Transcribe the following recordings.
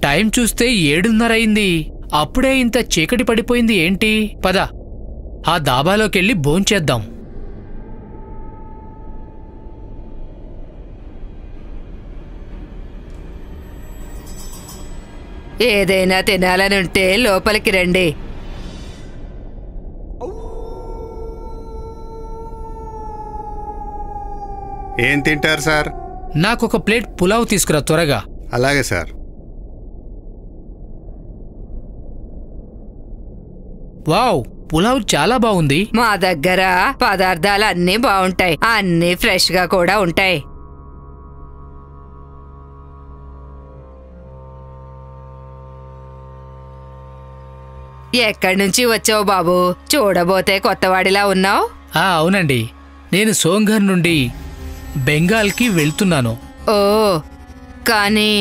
time చూస్తే ఏడున్నర అయింది అప్పుడే ఇంత చీకటి పడిపోయింది ఏంటి పద ఆ దాబాలోకెళ్ళి భోంచేద్దాం ఏదైనా తినాలనుంటే లోపలికి రండి ఏం తింటారు సార్ నాకొక ప్లేట్ పులావ్ తీసుకురా త్వరగా అలాగే సార్ వావ్ పులావ్ చాలా బాగుంది మా దగ్గర పదార్థాలు అన్నీ బాగుంటాయి అన్నీ ఫ్రెష్ గా కూడా ఉంటాయి ఎక్కడి నుంచి వచ్చావు బాబు చూడబోతే కొత్తవాడిలా ఉన్నావు ఆ అవునండి నేను సోంఘర్ నుండి బెంగాల్కి వెళ్తున్నాను ఓ కానీ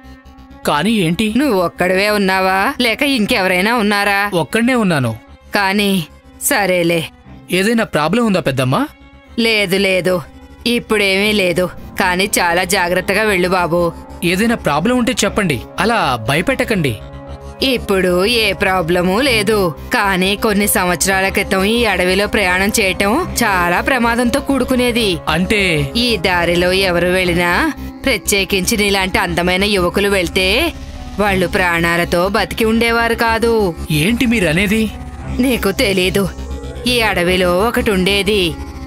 కానీ ఏంటి నువ్వు ఒక్కడివే ఉన్నావా లేక ఇంకెవరైనా ఉన్నారా ఒక్కడనే ఉన్నాను కానీ సరేలే ఏదైనా ప్రాబ్లం ఉందా పెద్దమ్మా లేదు లేదు ఇప్పుడేమీ లేదు కానీ చాలా జాగ్రత్తగా వెళ్ళు బాబు ఏదైనా ప్రాబ్లం ఉంటే చెప్పండి అలా భయపెట్టకండి ఇప్పుడు ఏ ప్రాబ్లము లేదు కానీ కొన్ని సంవత్సరాల క్రితం ఈ అడవిలో ప్రయాణం చేయటం చాలా ప్రమాదంతో కూడుకునేది అంటే ఈ దారిలో ఎవరు వెళ్ళినా ప్రత్యేకించి నీలాంటి అందమైన యువకులు వెళ్తే వాళ్ళు ప్రాణాలతో బతికి ఉండేవారు కాదు ఏంటి మీరు అనేది నీకు తెలీదు ఈ అడవిలో ఒకటి ఉండేది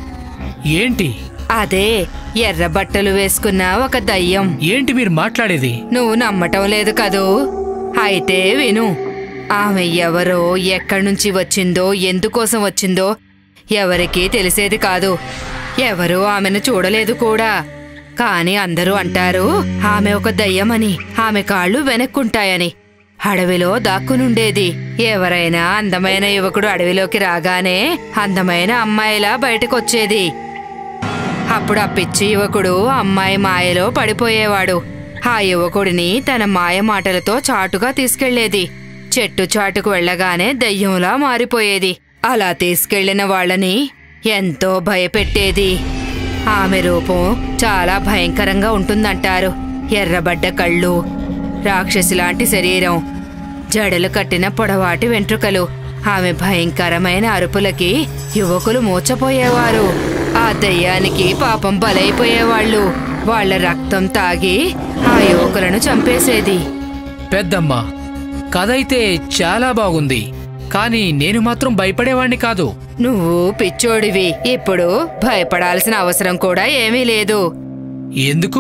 ఏంటి అదే ఎర్ర బట్టలు వేసుకున్న ఒక దయ్యం ఏంటి మీరు మాట్లాడేది నువ్వు నమ్మటం లేదు కదూ అయితే విను ఆమె ఎవరో ఎక్కడి నుంచి వచ్చిందో ఎందుకోసం వచ్చిందో ఎవరికీ తెలిసేది కాదు ఎవరూ ఆమెను చూడలేదు కూడా కాని అందరూ అంటారు ఆమె ఒక దయ్యమని ఆమె కాళ్ళు వెనక్కుంటాయని అడవిలో దాక్కునుండేది ఎవరైనా అందమైన యువకుడు అడవిలోకి రాగానే అందమైన అమ్మాయిలా బయటకొచ్చేది అప్పుడు ఆ పిచ్చి యువకుడు అమ్మాయి మాయలో పడిపోయేవాడు ఆ యువకుడిని తన మాయ మాటలతో చాటుగా తీసుకెళ్లేది చెట్టు చాటుకు వెళ్ళగానే దయ్యంలా మారిపోయేది అలా తీసుకెళ్లిన వాళ్ళని ఎంతో భయపెట్టేది ఆమె రూపం చాలా భయంకరంగా ఉంటుందంటారు ఎర్రబడ్డ కళ్ళు రాక్షసిలాంటి శరీరం జడలు కట్టిన పొడవాటి వెంట్రుకలు ఆమె భయంకరమైన అరుపులకి యువకులు మూచపోయేవారు ఆ దయ్యానికి పాపం బలైపోయేవాళ్ళు వాళ్ళ రక్తం తాగి ఆ యువకులను చంపేసేది పెద్దమ్మ కథ అయితే చాలా బాగుంది కానీ నేను మాత్రం భయపడేవాణ్ణి కాదు నువ్వు పిచ్చోడివి ఇప్పుడు భయపడాల్సిన అవసరం కూడా ఏమీ లేదు ఎందుకు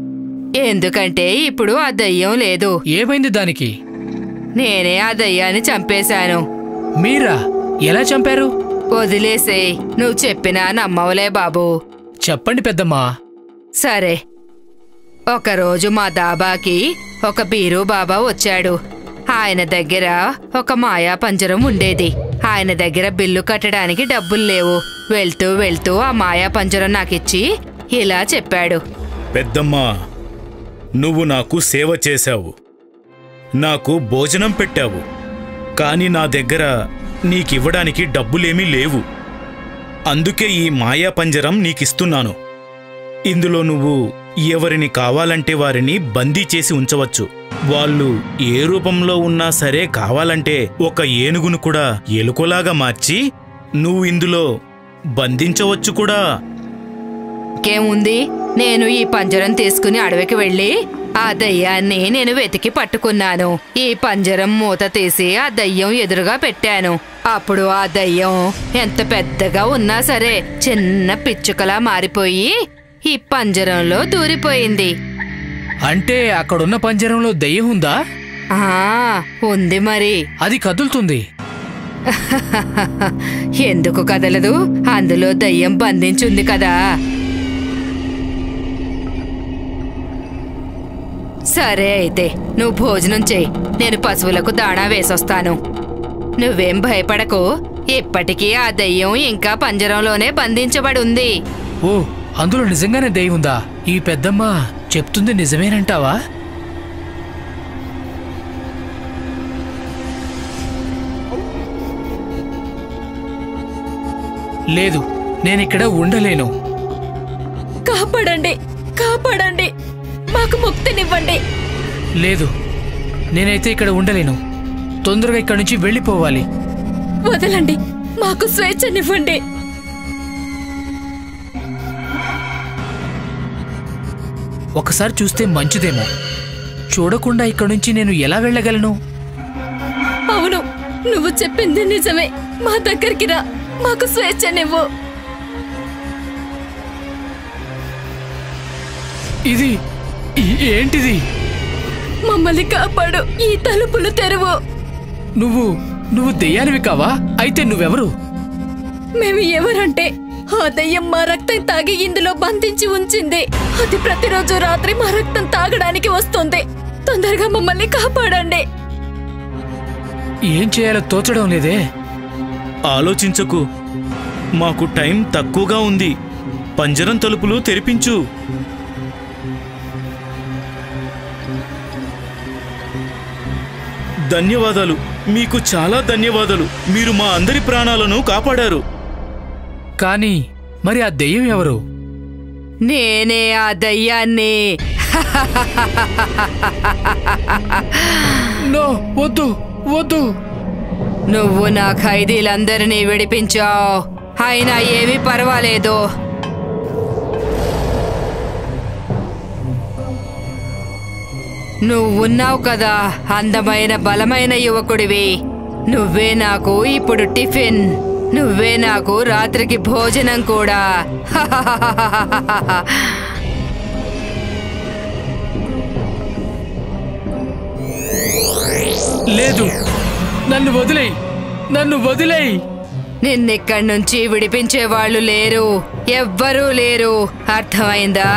ఎందుకంటే ఇప్పుడు ఆ దయ్యం లేదు ఏమైంది దానికి నేనే ఆ దయ్యాన్ని చంపేశాను మీరా ఎలా చంపారు వదిలేసేయ్ నువ్వు చెప్పినా నమ్మవులే బాబు చెప్పండి పెద్దమ్మా సరే ఒకరోజు మా దాబాకి ఒక బీరు బాబా వచ్చాడు ఆయన దగ్గర ఒక మాయా పంజరం ఉండేది ఆయన దగ్గర బిల్లు కట్టడానికి డబ్బులు లేవు వెళ్తూ వెళ్తూ ఆ మాయా పంజరం నాకిచ్చి ఇలా చెప్పాడు పెద్దమ్మా నువ్వు నాకు సేవ చేశావు నాకు భోజనం పెట్టావు కానీ నా దగ్గర నీకివ్వడానికి డబ్బులేమీ లేవు అందుకే ఈ మాయా పంజరం నీకిస్తున్నాను ఇందులో నువ్వు ఎవరిని కావాలంటే వారిని బందీ చేసి ఉంచవచ్చు వాళ్ళు ఏ రూపంలో ఉన్నా సరే కావాలంటే ఒక ఏనుగును కూడా ఎలుకలాగా మార్చి నువ్వు ఇందులో బంధించవచ్చు కూడా ఇంకేముంది నేను ఈ పంజరం తీసుకుని అడవికి వెళ్ళి ఆ దయ్యాన్ని నేను వెతికి పట్టుకున్నాను ఈ పంజరం మూత తీసి ఆ దయ్యం ఎదురుగా పెట్టాను అప్పుడు ఆ దయ్యం ఎంత పెద్దగా ఉన్నా సరే చిన్న పిచ్చుకలా మారిపోయి ఈ పంజరంలో దూరిపోయింది అంటే అక్కడున్న పంజరంలో దెయ్యం ఉందా ఆ ఉంది మరి అది కదులుతుంది ఎందుకు కదలదు అందులో దయ్యం బంధించుంది కదా సరే అయితే నువ్వు భోజనం చెయ్యి నేను పశువులకు దాణా వేసొస్తాను నువ్వేం భయపడకు ఇప్పటికీ ఆ దయ్యం ఇంకా పంజరంలోనే బంధించబడి ఉంది ఓ అందులో నిజంగానే దెయ్యం ఉందా ఈ పెద్దమ్మ చెప్తుంది నిజమేనంటావా లేదు నేనిక్కడ ఉండలేను కాపాడండి కాపాడండి మాకు ముక్తినివ్వండి లేదు నేనైతే ఇక్కడ ఉండలేను తొందరగా ఇక్కడి నుంచి వెళ్ళిపోవాలి వదలండి మాకు స్వేచ్ఛనివ్వండి ఒకసారి చూస్తే మంచిదేమో చూడకుండా ఇక్కడి నుంచి నేను ఎలా వెళ్ళగలను అవును నువ్వు చెప్పింది నిజమే మా దగ్గరికి రా మాకు స్వేచ్ఛనివ్వు ఇది ఈ- ఏంటిది మమ్మల్ని కాపాడు ఈ తలుపులు తెరువు నువ్వు నువ్వు దెయ్యానివి కావా అయితే నువ్వెవరు మేము ఎవరంటే ఆ దయ్యం మా రక్తం తాగి ఇందులో బంధించి ఉంచింది అది ప్రతిరోజు రాత్రి మా రక్తం తాగడానికి వస్తుంది తొందరగా మమ్మల్ని కాపాడండి ఏం చేయాలో తోచడం లేదే ఆలోచించకు మాకు టైం తక్కువగా ఉంది పంజరం తలుపులు తెరిపించు ధన్యవాదాలు మీకు చాలా ధన్యవాదాలు మీరు మా అందరి ప్రాణాలను కాపాడారు కానీ మరి ఆ దెయ్యం ఎవరు నేనే ఆ దయ్యాన్ని నో వద్దు వద్దు నువ్వు నా ఖైదీలందరినీ విడిపించావు అయినా ఏమీ పర్వాలేదు నువ్వున్నావు కదా అందమైన బలమైన యువకుడివి నువ్వే నాకు ఇప్పుడు టిఫిన్ నువ్వే నాకు రాత్రికి భోజనం కూడా లేదు నన్ను వదిలేయ్ నన్ను వదిలేయ్ నిన్నిక్కడి నుంచి విడిపించే వాళ్ళు లేరు ఎవ్వరూ లేరు అర్థమైందా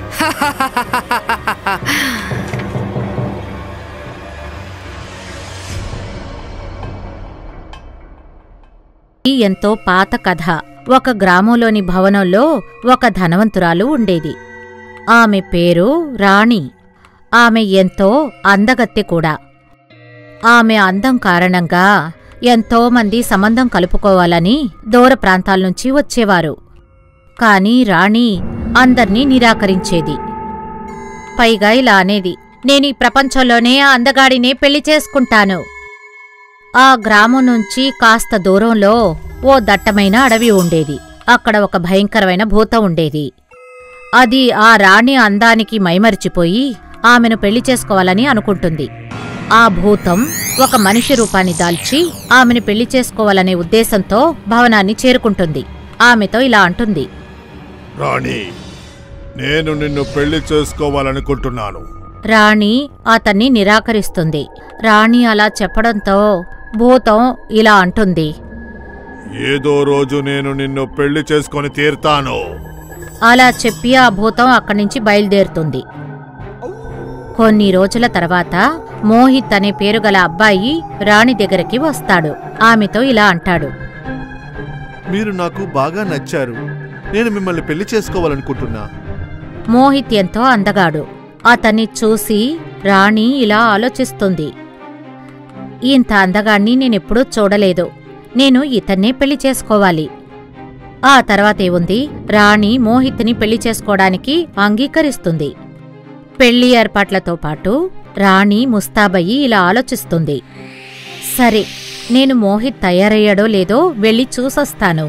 ఈ ఎంతో పాత కథ ఒక గ్రామంలోని భవనంలో ఒక ధనవంతురాలు ఉండేది ఆమె పేరు రాణి ఆమె ఎంతో అందగత్తె కూడా ఆమె అందం కారణంగా ఎంతో మంది సంబంధం కలుపుకోవాలని దూర ప్రాంతాల నుంచి వచ్చేవారు కాని రాణి అందర్నీ నిరాకరించేది పైగా ఇలా అనేది నేనీ ప్రపంచంలోనే ఆ అందగాడినే పెళ్లి చేసుకుంటాను ఆ గ్రామం నుంచి కాస్త దూరంలో ఓ దట్టమైన అడవి ఉండేది అక్కడ ఒక భయంకరమైన భూతం ఉండేది అది ఆ రాణి అందానికి మైమరిచిపోయి ఆమెను పెళ్లి చేసుకోవాలని అనుకుంటుంది ఆ భూతం ఒక మనిషి రూపాన్ని దాల్చి ఆమెను పెళ్లి చేసుకోవాలనే ఉద్దేశంతో భవనాన్ని చేరుకుంటుంది ఆమెతో ఇలా అంటుంది రాణి నేను నిన్ను పెళ్లి చేసుకోవాలనుకుంటున్నాను రాణి అతన్ని నిరాకరిస్తుంది రాణి అలా చెప్పడంతో భూతం ఇలా అంటుంది ఏదో రోజు నేను నిన్ను పెళ్లి చేసుకొని తీరుతాను అలా చెప్పి ఆ భూతం అక్కడి నుంచి బయలుదేరుతుంది కొన్ని రోజుల తర్వాత మోహిత్ అనే పేరు గల అబ్బాయి రాణి దగ్గరికి వస్తాడు ఆమెతో ఇలా అంటాడు మీరు నాకు బాగా నచ్చారు నేను మిమ్మల్ని పెళ్లి చేసుకోవాలనుకుంటున్నా మోహిత్ ఎంతో అందగాడు అతన్ని చూసి రాణి ఇలా ఆలోచిస్తుంది ఇంత అందగాణ్ణి నేనెప్పుడూ చూడలేదు నేను ఇతన్నే పెళ్లి చేసుకోవాలి ఆ తర్వాతేముంది రాణి మోహిత్ని పెళ్లి చేసుకోవడానికి అంగీకరిస్తుంది పెళ్లి ఏర్పాట్లతో పాటు రాణి ముస్తాబయ్యి ఇలా ఆలోచిస్తుంది సరే నేను మోహిత్ తయారయ్యాడో లేదో వెళ్ళి చూసొస్తాను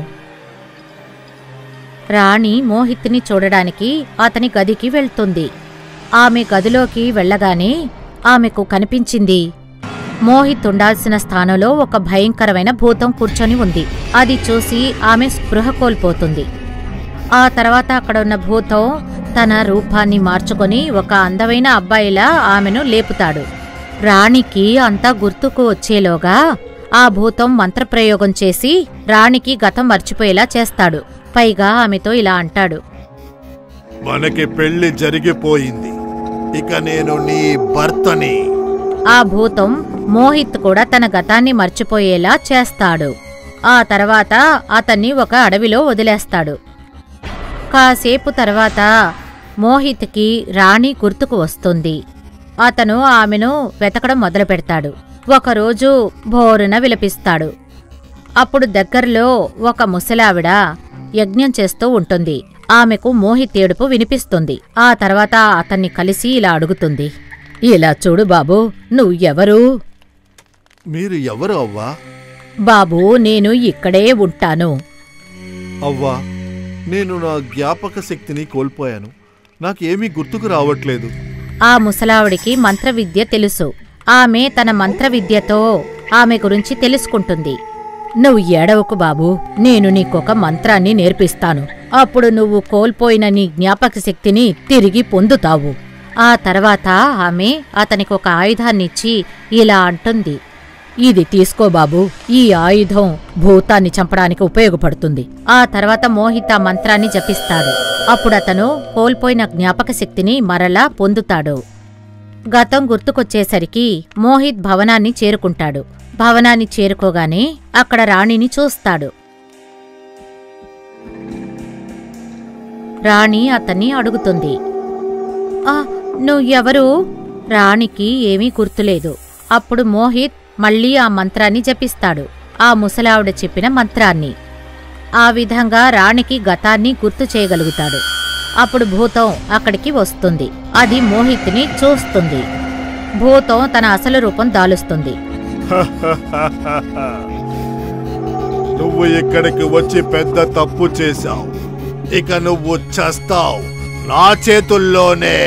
రాణి మోహిత్ని చూడడానికి అతని గదికి వెళ్తుంది ఆమె గదిలోకి వెళ్ళగానే ఆమెకు కనిపించింది మోహిత్ ఉండాల్సిన స్థానంలో ఒక భయంకరమైన భూతం కూర్చొని ఉంది అది చూసి ఆమె స్పృహ కోల్పోతుంది ఆ తర్వాత అక్కడ ఉన్న భూతం తన రూపాన్ని మార్చుకొని ఒక అందమైన అబ్బాయిలా ఆమెను లేపుతాడు రాణికి అంతా గుర్తుకు వచ్చేలోగా ఆ భూతం మంత్రప్రయోగం చేసి రాణికి గతం మర్చిపోయేలా చేస్తాడు పైగా ఆమెతో ఇలా అంటాడు మనకి పెళ్లి జరిగిపోయింది ఇక నేను నీ భర్తని ఆ భూతం మోహిత్ కూడా తన గతాన్ని మర్చిపోయేలా చేస్తాడు ఆ తర్వాత అతన్ని ఒక అడవిలో వదిలేస్తాడు కాసేపు తర్వాత మోహిత్కి రాణి గుర్తుకు వస్తుంది అతను ఆమెను వెతకడం మొదలుపెడతాడు ఒకరోజు బోరున విలపిస్తాడు అప్పుడు దగ్గరలో ఒక ముసలావిడ యజ్ఞం చేస్తూ ఉంటుంది ఆమెకు మోహిత్ ఏడుపు వినిపిస్తుంది ఆ తర్వాత అతన్ని కలిసి ఇలా అడుగుతుంది ఇలా చూడు బాబూ నువ్వెవరు మీరు ఎవరు అవ్వా బాబూ నేను ఇక్కడే ఉంటాను అవ్వా నేను నా జ్ఞాపక శక్తిని కోల్పోయాను నాకేమీ గుర్తుకు రావట్లేదు ఆ ముసలావిడికి మంత్రవిద్య తెలుసు ఆమె తన మంత్రవిద్యతో ఆమె గురించి తెలుసుకుంటుంది నువ్వు ఏడవకు బాబూ నేను నీకొక మంత్రాన్ని నేర్పిస్తాను అప్పుడు నువ్వు కోల్పోయిన నీ జ్ఞాపక శక్తిని తిరిగి పొందుతావు ఆ తర్వాత ఆమె అతనికి ఒక ఆయుధాన్నిచ్చి ఇలా అంటుంది ఇది తీసుకో బాబూ ఈ ఆయుధం భూతాన్ని చంపడానికి ఉపయోగపడుతుంది ఆ తర్వాత మోహిత మంత్రాన్ని జపిస్తాడు అప్పుడతను కోల్పోయిన జ్ఞాపక శక్తిని మరలా పొందుతాడు గతం గుర్తుకొచ్చేసరికి మోహిత్ భవనాన్ని చేరుకుంటాడు భవనాన్ని చేరుకోగానే అక్కడ రాణిని చూస్తాడు రాణి అతన్ని అడుగుతుంది "ఆ, నువ్వెవరు రాణికి ఏమీ గుర్తులేదు అప్పుడు మోహిత్ మళ్ళీ ఆ మంత్రాన్ని జపిస్తాడు ఆ ముసలావిడ చెప్పిన మంత్రాన్ని ఆ విధంగా రాణికి గతాన్ని గుర్తు చేయగలుగుతాడు అప్పుడు భూతం అక్కడికి వస్తుంది అది మోహిత్ని చూస్తుంది భూతం తన అసలు రూపం దాలుస్తుంది నువ్వు ఇక్కడికి వచ్చి పెద్ద తప్పు చేశావు ఇక నువ్వు చస్తావు నా చేతుల్లోనే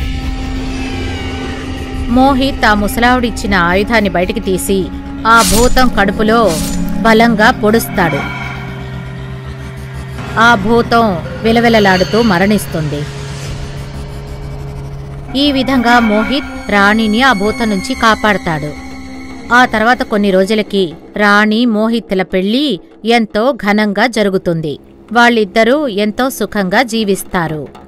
మోహిత్ ఆ ముసలావిడిచ్చిన ఆయుధాన్ని బయటికి తీసి ఆ భూతం కడుపులో బలంగా పొడుస్తాడు ఆ భూతం విలవిలలాడుతూ మరణిస్తుంది ఈ విధంగా మోహిత్ రాణిని ఆ భూతం నుంచి కాపాడతాడు ఆ తర్వాత కొన్ని రోజులకి రాణి మోహిత్ల పెళ్లి ఎంతో ఘనంగా జరుగుతుంది వాళ్ళిద్దరూ ఎంతో సుఖంగా జీవిస్తారు